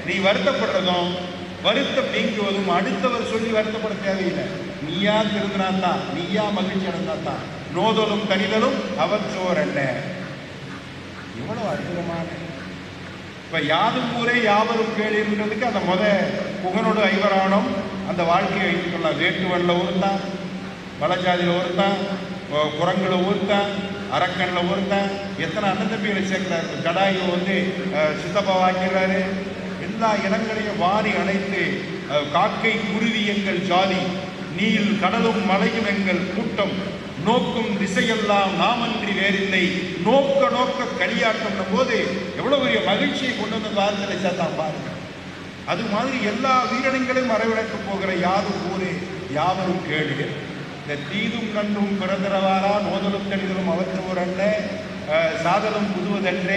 நீ வருத்தப்படுறதும் வருத்தம் நீங்குவதும் அடுத்தவர் சொல்லி வருத்தப்பட தேவையில்லை நீயா திருந்தினா தான் நீயா மகிழ்ச்சி அடைந்தா தான் நோதலும் கனிதலும் அவற்றோர் என்ன எவ்வளவு அற்புதமான இப்ப யாதும் ஊரே யாவரும் கேளுன்றதுக்கு அந்த முத புகனோடு ஐவரானம் அந்த வாழ்க்கையை வைத்துக் கொள்ளலாம் வேட்டுவன்ல ஒருத்தான் பலஜாதியில் ஒருத்தான் கு- குரங்குல ஒருத்தான் அரக்கன்ல ஒருத்தான் எத்தனை அண்ணன் தம்பிகளை சேர்க்கிறாரு கடாயை வந்து அஹ், சித்தப்பா வாக்கிறாரு எல்லா இனங்களையும் வாரி அணைத்து அஹ், காக்கை குருவி எங்கள் ஜாதி நீல் கடலும் மலையும் எங்கள் கூட்டம் நோக்கும் திசையெல்லாம் நாமன்றி வேறில்லை நோக்க நோக்க களியாட்டம் போது எவ்வளவு பெரிய மகிழ்ச்சியை கொண்டு வந்து வார்த்தையை சேர்த்தான் பாருங்க அது மாதிரி எல்லா வீரனங்களையும் வரவிழக்க போகிற யாரும் ஊரே யாவரும் கேளுக இந்த தீதும் நன்றும் பிறந்தரவாரா நோதலும் கணிதலும் அவற்றோர் அல்ல அஹ், சாதலும் புதுவதன்றே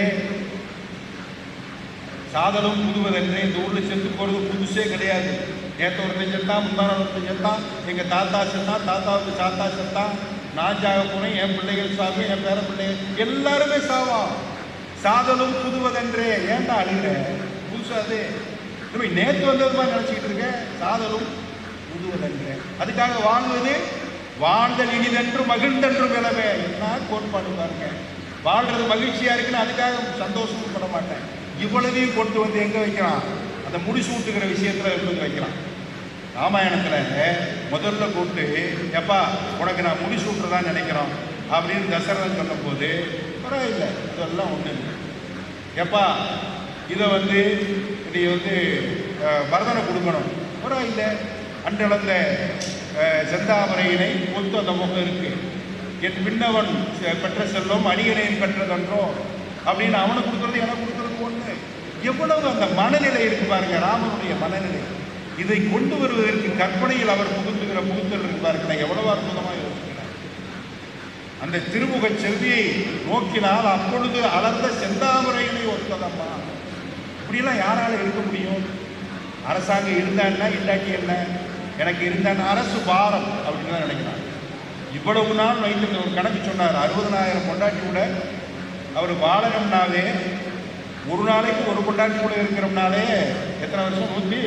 சாதலும் புதுவதன்றே இந்த ஊர்ல செத்து போறது புதுசே கிடையாது நேற்று ஒருத்தன் செத்தான் முந்தான ஒருத்தன் செத்தான் எங்க தாத்தா செத்தான் தாத்தாவுக்கு தாத்தா செத்தான் நான் சாக போனேன் என் பிள்ளைகள் சாவு என் பேர பிள்ளைகள் எல்லாருமே சாவா சாதலும் புதுவதன்றே ஏன்டா அழுகிற புதுசு அது இப்ப நேற்று வந்தது மாதிரி நினைச்சுக்கிட்டு இருக்க சாதலும் புதுவதன்றே அதுக்காக வாழ்வது வாழ்தல் இனிதென்று மகிழ்ந்தென்றும் விளவே என்ன கோட்பாடு பாருங்க வாழ்றது மகிழ்ச்சியா இருக்குன்னு அதுக்காக சந்தோஷமும் பட மாட்டேன் இவ்வளவையும் கொண்டு வந்து எங்க வைக்கிறான் அந்த முடிசூட்டுகிற விஷயத்துல கொண்டு வந்து வைக்கிறான் ராமாயணத்துல முதல்ல கூப்பிட்டு எப்பா உனக்கு நான் முடிசூட்டுறதா நினைக்கிறோம் அப்படின்னு தசரதன் சொன்ன போது பரவாயில்ல இதெல்லாம் ஒண்ணு இல்லை எப்பா இதை வந்து நீ வந்து அஹ், பரதனை கொடுக்கணும் பரவாயில்ல அன்றளந்த அஹ், செந்தாமரையினை ஒத்து அந்த முகம் இருக்கு என் பின்னவன் செ- பெற்ற செல்வம் அடியனையும் பெற்றதன்றோ அப்படின்னு அவனுக்கு கொடுக்கறது எனக்கு கொடுக்கறது ஒண்ணு எவ்வளவு அந்த மனநிலை இருக்கு பாருங்க ராமனுடைய மனநிலை இதை கொண்டு வருவதற்கு கற்பனையில் அவர் புகுத்துகிற புகுத்தல் இருக்கு பாருங்க நான் எவ்வளவு அற்புதமா யோசிக்கிறேன் அந்த திருமுக செல்வியை நோக்கினால் அப்பொழுது அலர்ந்த செந்தாமரையினை ஒத்ததம்மா இப்படியெல்லாம் யாரால இருக்க முடியும் அரசாங்கம் இருந்தான்னா இல்லாட்டி என்ன எனக்கு இருந்தான் அரசு பாரம் அப்படின்னு தான் நினைக்கிறாங்க இவ்வளவு நாள் வைத்து ஒரு கணக்கு சொன்னார் அறுபதனாயிரம் கொண்டாட்டி கூட அவர் வாழணும்னாலே ஒரு நாளைக்கு ஒரு கொண்டாட்டி கூட இருக்கிறோம்னாலே எத்தனை வருஷம் நூற்றி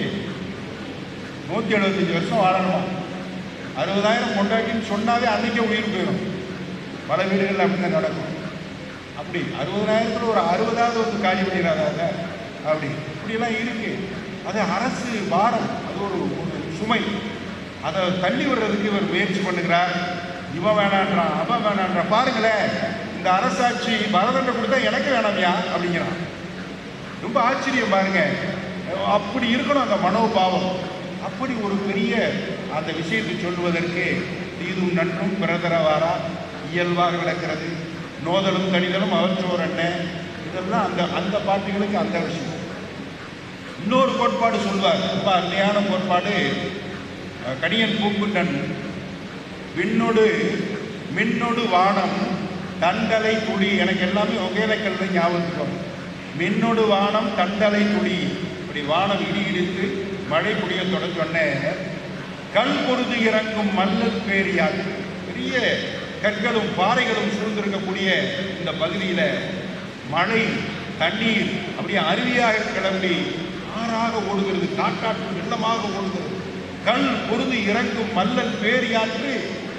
நூற்றி எழுபத்தஞ்சு வருஷம் வாழணுமா அறுபதாயிரம் கொண்டாட்டின்னு சொன்னாவே அன்னைக்கே உயிர் போயிடும் பல வீடுகளில் அப்படி தான் நடக்கும் அப்படி அறுபதாயிரத்தில் ஒரு அறுபதாவது வந்து காலி பண்ணிடாத அப்படி இப்படியெல்லாம் இருக்கு அது அரசு பாரம் அது ஒரு ஒரு சுமை அதை தள்ளி விடுறதுக்கு இவர் முயற்சி பண்ணுகிறார் இவன் வேணான்றான் அவன் வேணான்றான் பாருங்களேன் இந்த அரசாட்சி பரதண்டை கொடுத்தா எனக்கு வேணாமியா அப்படிங்கிறான் ரொம்ப ஆச்சரியம் பாருங்க அப்படி இருக்கணும் அந்த மனோபாவம் அப்படி ஒரு பெரிய அந்த விஷயத்தை சொல்லுவதற்கு தீதும் நன்றும் பிறதரவாரா இயல்பாக விளக்கிறது நோதலும் கணிதலும் அவற்றோர் என்ன இதெல்லாம் அந்த அந்த பாட்டுகளுக்கு அந்த விஷயம் இன்னொரு கோட்பாடு சொல்வார் ரொம்ப அருமையான கோட்பாடு அஹ், கணியன் பூங்குண்டன் விண்ணொடு மின்னொடு வானம் தண்டலை துளி எனக்கு எல்லாமே ஒகேலக்கல்ல ஞாபகத்துக்கு வரும் மின்னொடு வானம் தண்டலை துளி இப்படி வானம் இடி இடித்து மழை பொழிய தொடங்கொன்னே கல் பொருது இறங்கும் மல்லல் பேரியார் பெரிய கற்களும் பாறைகளும் சூழ்ந்திருக்கக்கூடிய இந்த பகுதியில் மழை தண்ணீர் அப்படியே அருவியாக கிளம்பி ஆறாக ஓடுகிறது காட்டாற்று வெள்ளமாக ஓடுகிறது கல் பொருது இறங்கும் மல்லல் பேரியாற்று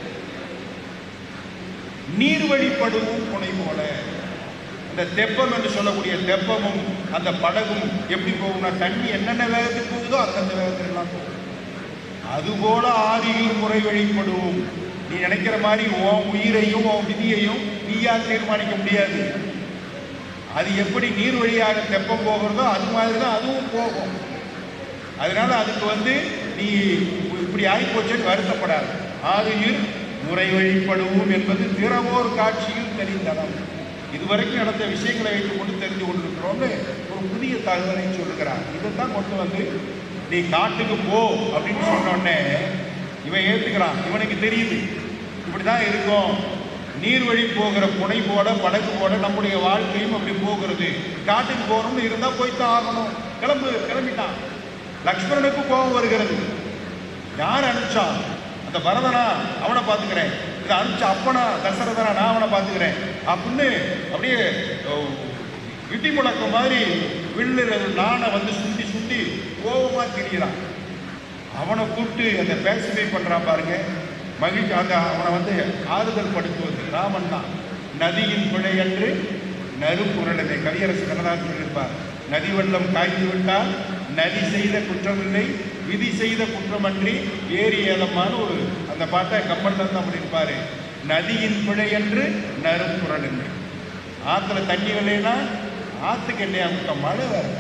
நீர் வழிப்படுவும் புனை போல இந்த தெப்பம் என்று சொல்லக்கூடிய தெப்பமும் அந்த படகும் எப்படி போகும்னா தண்ணி என்னென்ன வேகத்துக்கு போகுதோ அந்தந்த வேகத்துல எல்லாம் போகும் அதுபோல ஆதியில் முறை வழிப்படுவோம் நீ நினைக்கிற மாதிரி உன் உயிரையும் உன் விதியையும் நீயா தீர்மானிக்க முடியாது அது எப்படி நீர் வழியாக தெப்பம் போகிறதோ அது மாதிரி தான் அதுவும் போகும் அதனால அதுக்கு வந்து நீ இப்படி ஆகிப்போச்சுன்னு வருத்தப்படாது ஆதியில் முறை வழிப்படுவோம் என்பது திறவோர் காட்சியில் தெரிந்தனம் இதுவரைக்கும் நடந்த விஷயங்களை வைத்துக் கொண்டு தெரிந்து கொண்டிருக்கிறோம்னு ஒரு புதிய தகவலை சொல்லுகிறார் இதைத்தான் கொண்டு வந்து நீ காட்டுக்கு போ அப்படின்னு சொன்ன உடனே இவன் ஏத்துக்கிறான் இவனுக்கு தெரியுது இப்படிதான் இருக்கும் நீர் வழி போகிற புனை போட படகு போட நம்முடைய வாழ்க்கையும் அப்படி போகிறது காட்டுக்கு போகணும்னு இருந்தா போய்த்தான் ஆகணும் கிளம்பு கிளம்பிட்டான் லக்ஷ்மணனுக்கு கோபம் வருகிறது யார் அனுப்பிச்சான் அந்த பரதனா அவனை பார்த்துக்கிறேன் இதை அனுப்பிச்ச அப்பனா தசரதனா நான் அவனை பார்த்துக்கிறேன் அப்படின்னு அப்படியே அஹ், இடி முழக்கம் மாதிரி வில்லுல ஒரு நாணை வந்து சுண்டி சுண்டி கோபமா திரியிறான் அவனை கூப்பிட்டு அந்த பேசிஃபை பண்றான் பாருங்க மகிழ்ச்சி அந்த அவனை வந்து ஆறுதல் படுத்துவது ராமன் தான் நதியின் பிழை என்று நறுப்புரளதை கவியரசு கண்ணதாசன் சொல்லியிருப்பார் நதி வெள்ளம் காய்ந்து விட்டால் நதி செய்த குற்றமில்லை விதி செய்த குற்றமன்றி ஏரி ஏலமான ஒரு அந்த பாட்டை கம்பன் தான் பண்ணியிருப்பாரு நதியின் பிழை என்று நறுப்புரள் என்று ஆத்துல தண்ணி இல்லைன்னா ஆத்துக்கு என்ன அமுக்க மழை வரல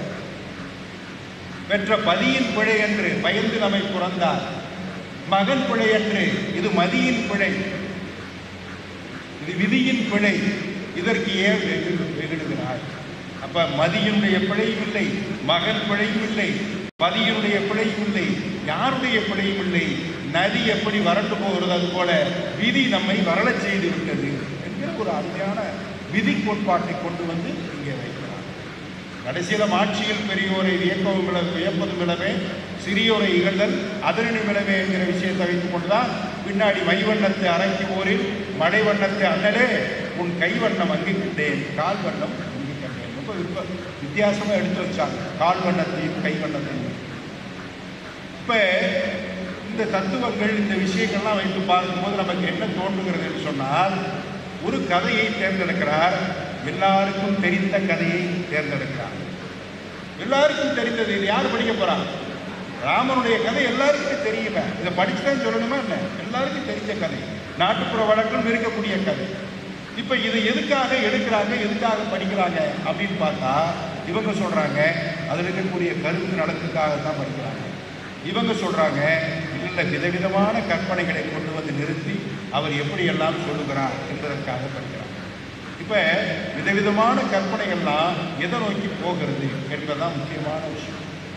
பெற்ற பதியின் பிழை என்று பயந்து நம்மை புறந்தார் மகன் பிழை என்று இது மதியின் பிழை இது விதியின் பிழை இதற்கு ஏன் வெகு- வெகுடுகிறாய் அப்ப மதியினுடைய பிழையும் இல்லை மகன் பிழையும் இல்லை பதியினுடைய பிழையும் இல்லை யாருடைய பிழையும் இல்லை நதி எப்படி வறண்டு போகிறது அது போல விதி நம்மை வரலச் செய்து விட்டது என்கிற ஒரு அருமையான விதி கோட்பாட்டை கொண்டு வந்து இங்கே வைக்கிறார் கடைசியில ஆட்சியில் பெரியோரை வியக்கவும் விட வியப்பதும் விடவே சிறியோரை இகழ்தல் அதனி விடவே என்கிற விஷயத்தை வைத்துக் கொண்டுதான் பின்னாடி மைவண்ணத்தை அரைக்கி போரில் மடை வண்ணத்தை அண்ணலே உன் கைவண்ணம் அங்கிக்கிட்டேன் கால் வண்ணம் அங்கிக்கிட்டேன் ரொம்ப விப்ப- வித்தியாசமா எடுத்து வச்சாங்க கால் வண்ணத்தையும் கை வண்ணத்தையும் இப்ப இந்த தத்துவங்கள் இந்த விஷயங்கள்லாம் வைத்து பார்க்கும்போது நமக்கு என்ன தோன்றுகிறது என்று சொன்னால் ஒரு கதையை தேர்ந்தெடுக்கிறார் எல்லாருக்கும் தெரிந்த கதையை தேர்ந்தெடுக்கிறார் எல்லாருக்கும் தெரிந்தது இது யார் படிக்க போறா ராமனுடைய கதை எல்லாருக்கும் தெரியுமே இதை படிச்சுதான் சொல்லணுமா என்ன எல்லாருக்கும் தெரிஞ்ச கதை நாட்டுப்புற வழக்கில் இருக்கக்கூடிய கதை இப்ப இதை எதுக்காக எடுக்கிறாங்க எதுக்காக படிக்கிறாங்க அப்படின்னு பார்த்தா இவங்க சொல்றாங்க அதில் இருக்கக்கூடிய கருத்து நலத்துக்காக தான் படிக்கிறாங்க இவங்க சொல்றாங்க இல்ல இல்ல விதவிதமான கற்பனைகளை கொண்டு வந்து நிறுத்தி அவர் எப்படி எல்லாம் சொல்லுகிறார் என்பதற்காக படிக்கிறாங்க இப்ப விதவிதமான கற்பனைகள்லாம் எதை நோக்கி போகிறது என்பதுதான் முக்கியமான விஷயம்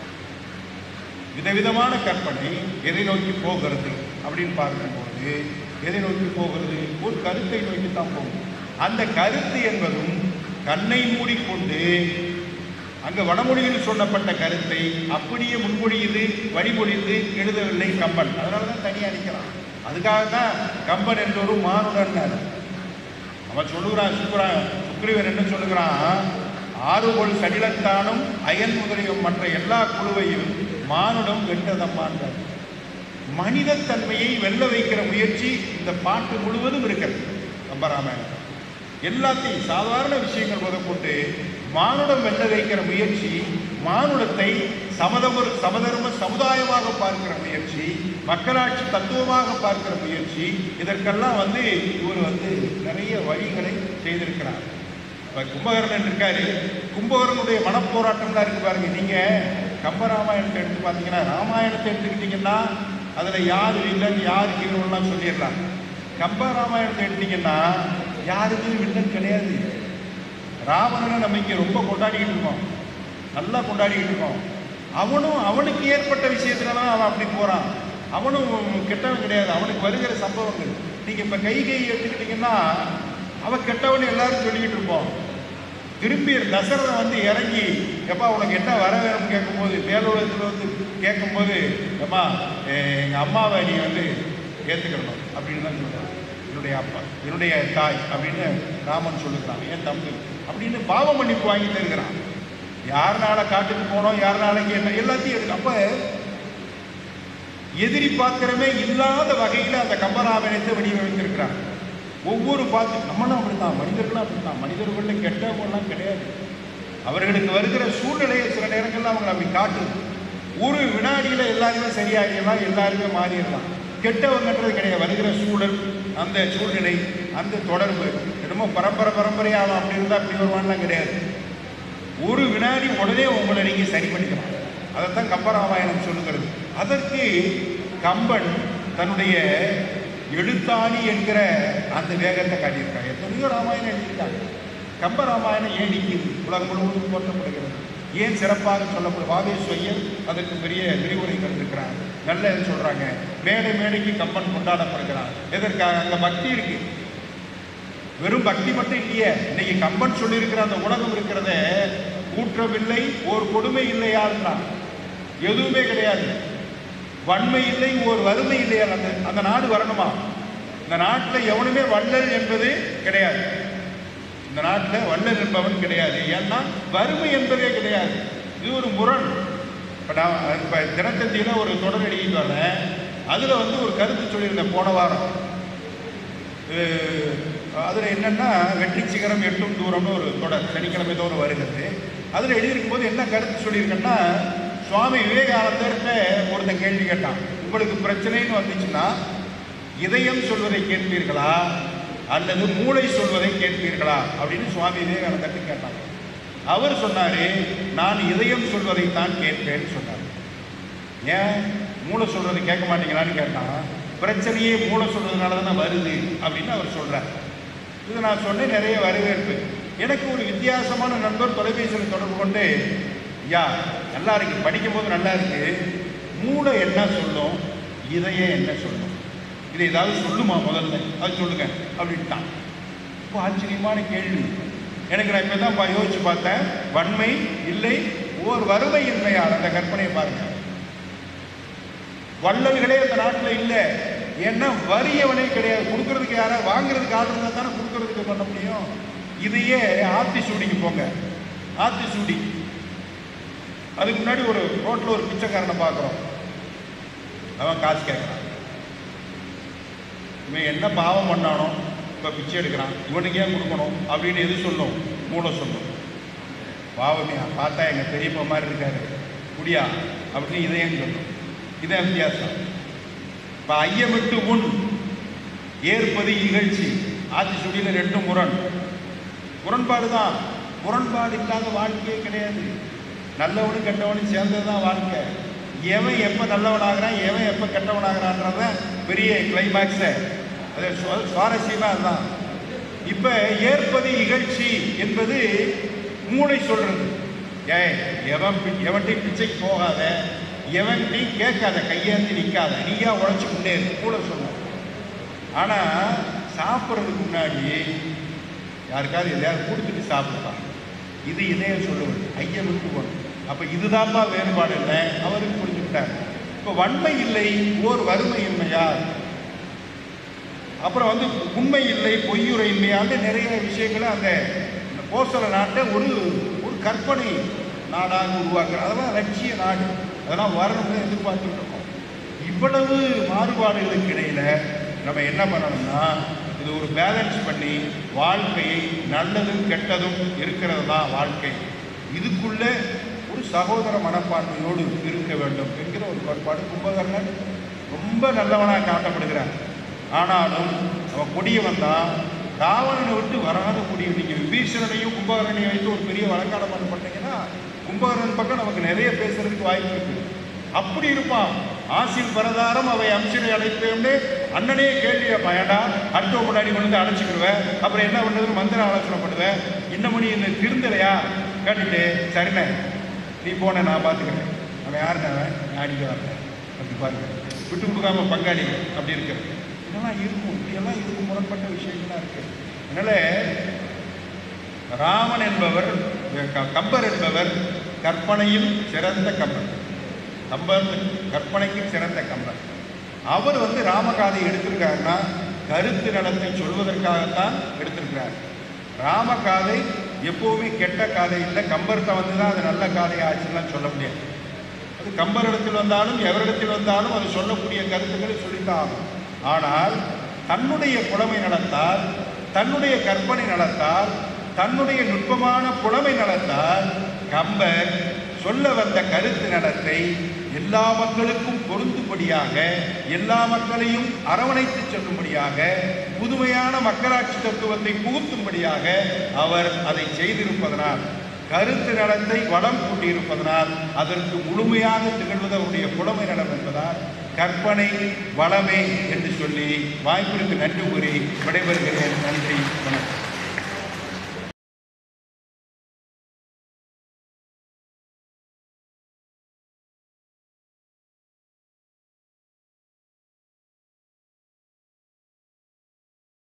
விதவிதமான கற்பனை எதை நோக்கி போகிறது அப்படின்னு பார்க்கும்போது எதை நோக்கி போகிறது ஒரு கருத்தை நோக்கி தான் போகும் அந்த கருத்து என்பதும் கண்ணை மூடிக்கொண்டு அங்க வடமொழியில் சொல்லப்பட்ட கருத்தை அப்படியே முன்மொழியுது வழிமொழிந்து எழுதவில்லை கம்பன் அதனால தான் தனியாக நிற்கிறான் அதுக்காக தான் கம்பன் என்ற ஒரு மானுடன் அவன் சொல்லுகிறான் சுக்ரா சுக்ரீவன் என்ன சொல்லுகிறான் ஆறுபொல் சடிலத்தானும் அயன் முதலியும் மற்ற எல்லா குழுவையும் மானுடம் வென்றதம்மான்றார் மனிதத்தன்மையை வெல்ல வைக்கிற முயற்சி இந்த பாட்டு முழுவதும் இருக்கிறது கம்பராமாயணம் எல்லாத்தையும் சாதாரண விஷயங்கள் முதற்கொண்டு மானுடம் வெல்ல வைக்கிற முயற்சி மானுடத்தை சமதம சமதர்ம சமுதாயமாக பார்க்கிற முயற்சி மக்களாட்சி தத்துவமாக பார்க்கிற முயற்சி இதற்கெல்லாம் வந்து இவர் வந்து நிறைய வழிகளை செய்திருக்கிறார் இப்போ கும்பகர்ணன் இருக்காரு கும்பகர்ணனுடைய மனப்போராட்டம்லாம் இருக்கு பாருங்க நீங்க கம்பராமாயணத்தை எடுத்து பார்த்தீங்கன்னா ராமாயணத்தை எடுத்துக்கிட்டீங்கன்னா அதுல யார் வில்லன் யார் ஹீரோலாம் சொல்லிடலாம் கம்ப ராமாயணத்தை எடுத்தீங்கன்னா யாருமே வில்லன் கிடையாது ராவணனை நம்ம இங்கே ரொம்ப கொண்டாடிக்கிட்டு இருக்கோம் நல்லா கொண்டாடிக்கிட்டு இருக்கோம் அவனும் அவனுக்கு ஏற்பட்ட விஷயத்துல தான் அவன் அப்படி போறான் அவனும் கெட்டவன் கிடையாது அவனுக்கு வருகிற சம்பவங்கள் நீங்க இப்ப கை கை எடுத்துக்கிட்டீங்கன்னா அவன் கெட்டவன் எல்லாரும் சொல்லிக்கிட்டு இருப்போம் திரும்பி தசரதன் வந்து இறங்கி எப்பா உனக்கு என்ன வர வேணும்னு கேட்கும்போது மேலுலகத்தில் வந்து கேட்கும்போது ஏம்மா எ- எங்க அம்மாவை நீ வந்து ஏற்றுக்கணும் அப்படின்னு தான் சொல்றான் என்னுடைய அப்பா என்னுடைய தாய் அப்படின்னு ராமன் சொல்லுகிறான் என் தம்பி அப்படின்னு பாவ மன்னிப்பு வாங்கி தருகிறான் யாருனால காட்டுக்கு போனோம் யாருனால இங்க என்ன எல்லாத்தையும் எடுக்க அப்ப எதிரி பாத்திரமே இல்லாத வகையில் அந்த கம்பராமாயணத்தை வடிவமைத்திருக்கிறார் ஒவ்வொரு பாத்திரம் நம்மளும் அப்படித்தான் மனிதர்களும் அப்படித்தான் மனிதர்களில் கெட்டவங்கலாம் கிடையாது அவர்களுக்கு வருகிற சூழ்நிலையை சில நேரங்கள்ல அவங்க அப்படி காட்டுது ஒரு வினாடியில எல்லாருமே சரியாகிடலாம் எல்லாருமே மாறிடலாம் கெட்டவங்கன்றது கிடையாது வருகிற சூழல் அந்த சூழ்நிலை அந்த தொடர்பு என்னமோ பரம்பரை பரம்பரையா அவன் அப்படி இருந்தா அப்படி வருவான்லாம் கிடையாது ஒரு வினாடி உடனே உங்களை நீங்க சரி பண்ணிக்கலாம் அதைத்தான் கம்பராமாயணம் சொல்லுகிறது அதற்கு கம்பன் தன்னுடைய எழுத்தாணி என்கிற அந்த வேகத்தை காட்டியிருக்காங்க எத்தனையோ ராமாயணம் எழுதியிருக்காங்க கம்பராமாயணம் ஏன் நிற்கிது உலகம் முழுவதும் போற்றப்படுகிறது ஏன் சிறப்பாக சொல்லப்படும் வாகேஸ்வரியர் அதற்கு பெரிய விரிவுரைகள் இருக்கிறார் நல்ல சொல்றாங்க மேடை மேடைக்கு கம்பன் கொண்டாடப்படுகிறார் எதற்காக அங்க பக்தி இருக்கு வெறும் பக்தி மட்டும் இல்லையே இன்னைக்கு கம்பன் சொல்லியிருக்கிற அந்த உலகம் இருக்கிறத ஊற்றமில்லை ஓர் கொடுமை இல்லையான்றான் எதுவுமே கிடையாது வன்மை இல்லை ஓர் வறுமை இல்லையா அந்த அந்த நாடு வரணுமா இந்த நாட்டில் எவனுமே வள்ளல் என்பது கிடையாது இந்த நாட்டில் வள்ளல் என்பவன் கிடையாது ஏன்னா வறுமை என்பதே கிடையாது இது ஒரு முரண் இப்போ நான் இப்போ தினத்தந்தியில் ஒரு தொடர் எழுதிட்டு வரேன் அதில் வந்து ஒரு கருத்து சொல்லியிருந்தேன் போன வாரம் அதில் என்னென்னா வெற்றி சிகரம் எட்டும் தூரம்னு ஒரு தொடர் சனிக்கிழமை தோறும் வருகிறது அதில் எழுதியிருக்கும் போது என்ன கருத்து சொல்லியிருக்கேன்னா சுவாமி விவேகானந்தர்கிட்ட ஒருத்தன் கேள்வி கேட்டான் உங்களுக்கு பிரச்சனைன்னு வந்துச்சுன்னா இதயம் சொல்வதை கேட்பீர்களா அல்லது மூளை சொல்வதை கேட்பீர்களா அப்படின்னு சுவாமி விவேகானந்தர்கிட்ட கேட்டாங்க அவர் சொன்னார் நான் இதயம் சொல்வதைத்தான் கேட்பேன்னு சொன்னார் ஏன் மூளை சொல்றதை கேட்க மாட்டீங்களான்னு கேட்டான் பிரச்சனையே மூளை சொல்றதுனால தானே வருது அப்படின்னு அவர் சொல்றார் இது நான் சொன்னேன் நிறைய வரவேற்பு எனக்கு ஒரு வித்தியாசமான நண்பர் தொலைபேசியில் தொடர்பு கொண்டு யா நல்லா இருக்கு படிக்கும்போது நல்லா இருக்கு மூளை என்ன சொல்லும் இதயம் என்ன சொல்லும் இது ஏதாவது சொல்லுமா முதல்ல அது சொல்லுங்க அப்படின்ட்டான் ரொம்ப ஆச்சரியமான கேள்வி எனக்கு நான் இப்போ தான் யோசிச்சு பார்த்தேன் வன்மை இல்லை ஓர் வறுமையின்மையால் அந்த கற்பனையை பாருங்க வள்ளல்களே அந்த நாட்டில் இல்லை ஏன்னா வறியவனே கிடையாது கொடுக்கறதுக்கு யாரா வாங்குறதுக்கு ஆள் இருந்தால் தானே கொடுக்கறதுக்கு பண்ண முடியும் இதையே ஆத்தி சூடிக்கு போங்க ஆத்தி சூடி அதுக்கு முன்னாடி ஒரு ரோட்டில் ஒரு பிச்சைக்காரனை பார்க்குறோம் அவன் காசு கேட்குறான் இவன் என்ன பாவம் பண்ணானோ இப்போ பிச்சை எடுக்கிறான் இவனுக்கு ஏன் கொடுக்கணும் அப்படின்னு எது சொல்லும் மூளை சொல்லும் பாவமே பார்த்தா எங்கள் பெரியப்பா மாதிரி இருக்காரு குடியா அப்படின்னு இதையும் சொல்லும் இதான் வித்தியாசம் இப்போ ஐயமிட்டு உன் ஏற்பது இகழ்ச்சி ஆட்சி சுடியில் ரெண்டு முரண் முரண்பாடு தான் முரண்பாடு இல்லாத வாழ்க்கையே கிடையாது நல்லவனும் கெட்டவனும் சேர்ந்தது தான் வாழ்க்கை எவன் எப்போ நல்லவனாகிறான் எவன் எப்போ கெட்டவனாகிறான்றதான் பெரிய கிளைமேக்ஸை அது சுவா- சுவாரஸ்யமா அதுதான் இப்போ ஏற்பது இகழ்ச்சி என்பது மூளை சொல்றது ஏய் எவன் பி- எவன்கிட்டயும் பிச்சைக்கு போகாத எவன்கிட்டையும் கேட்காத கையேந்தி நிற்காத நீயா உழைச்சி முன்னேறு மூளை சொல்லும் ஆனால் சாப்பிட்றதுக்கு முன்னாடி யாருக்காவது எதையாவது கொடுத்துட்டு சாப்பிடுவான் இது இதயம் சொல்லுவது ஐயன் விட்டு போகணும் அப்போ இதுதான்ப்பா வேறுபாடு இல்லை அவருக்கு புரிஞ்சுக்கிட்டார் இப்போ வன்மை இல்லை ஓர் வறுமையின்மையால் அப்புறம் வந்து உண்மை இல்லை பொய்யுரையின்மையால் நிறைய விஷயங்களை அந்த இந்த கோசல நாட்டை ஒரு ஒரு கற்பனை நாடாக உருவாக்குற அதெல்லாம் லட்சிய நாடு அதெல்லாம் வரணும்னு எதிர்பார்த்துட்டு இருக்கோம் இவ்வளவு மாறுபாடுகளுக்கு இடையில நம்ம என்ன பண்ணணும்னா இது ஒரு பேலன்ஸ் பண்ணி வாழ்க்கையை நல்லதும் கெட்டதும் இருக்கிறது தான் வாழ்க்கை இதுக்குள்ள ஒரு சகோதர மனப்பான்மையோடு இருக்க வேண்டும் என்கிற ஒரு கோட்பாடு கும்பகர்ணன் ரொம்ப நல்லவனாக காட்டப்படுகிறார் ஆனாலும் அவன் கொடியவன் தான் ராவணனை விட்டு வராத கொடியவன் நீங்கள் விபீஷணனையும் கும்பகரனையும் வைத்து ஒரு பெரிய வழக்காடம் பண்ண பண்ணீங்கன்னா கும்பகரன் பக்கம் நமக்கு நிறைய பேசுறதுக்கு வாய்ப்பு இருக்கு அப்படி இருப்பான் ஆசில் பிரதாரம் அவை அம்சனை அழைப்பேன்னு அண்ணனே கேள்வி பயண்டா அடுத்த முன்னாடி கொண்டு வந்து அழைச்சிக்கிடுவேன் அப்புறம் என்ன பண்ணுறதுன்னு மந்திர ஆலோசனை பண்ணுவேன் இன்னும் நீ இன்னும் திருந்தலையா கேட்டுட்டு சரிண்ணே நீ போன நான் பார்த்துக்கிறேன் அவன் யாருன்னு அவன் நான் அடிக்க வரேன் அப்படி பாருங்க விட்டு கொடுக்காம பங்காளி அப்படி இருக்கிறது இதெல்லாம் இருக்கும் இப்படியெல்லாம் இருக்கும் முரண்பட்ட விஷயங்கள்லாம் இருக்கு அதனால ராமன் என்பவர் க- கம்பர் என்பவர் கற்பனையில் சிறந்த கம்பர் கம்பர் கற்பனைக்கு சிறந்த கம்பர் அவர் வந்து ராமகாதை எடுத்திருக்காருன்னா கருத்து நலத்தை சொல்வதற்காகத்தான் எடுத்திருக்கிறார் ராமகாதை எப்போவுமே கெட்ட காதை இல்லை கம்பர்கிட்ட வந்து தான் அது நல்ல காதை ஆச்சுலாம் சொல்ல முடியாது அது கம்பரிடத்தில் வந்தாலும் எவரிடத்தில் வந்தாலும் அது சொல்லக்கூடிய கருத்துக்களை சொல்லித்தான் ஆகும் ஆனால் தன்னுடைய புலமை நடத்தால் தன்னுடைய கற்பனை நடத்தால் தன்னுடைய நுட்பமான புலமை நடத்தால் கம்பர் சொல்ல வந்த கருத்து நடத்தை எல்லா மக்களுக்கும் பொருந்தும்படியாக எல்லா மக்களையும் அரவணைத்து செல்லும்படியாக புதுமையான மக்களாட்சி தத்துவத்தை புகுத்தும்படியாக அவர் அதை செய்திருப்பதனால் கருத்து நடத்தை வளம் கூட்டியிருப்பதனால் அதற்கு முழுமையாக திகழ்வது அவருடைய புலமை நலம் என்பதால் கற்பனை வளமே என்று சொல்லி வாய்ப்பிற்கு நன்றி கூறி விடைபெறுகிறேன் நன்றி வணக்கம்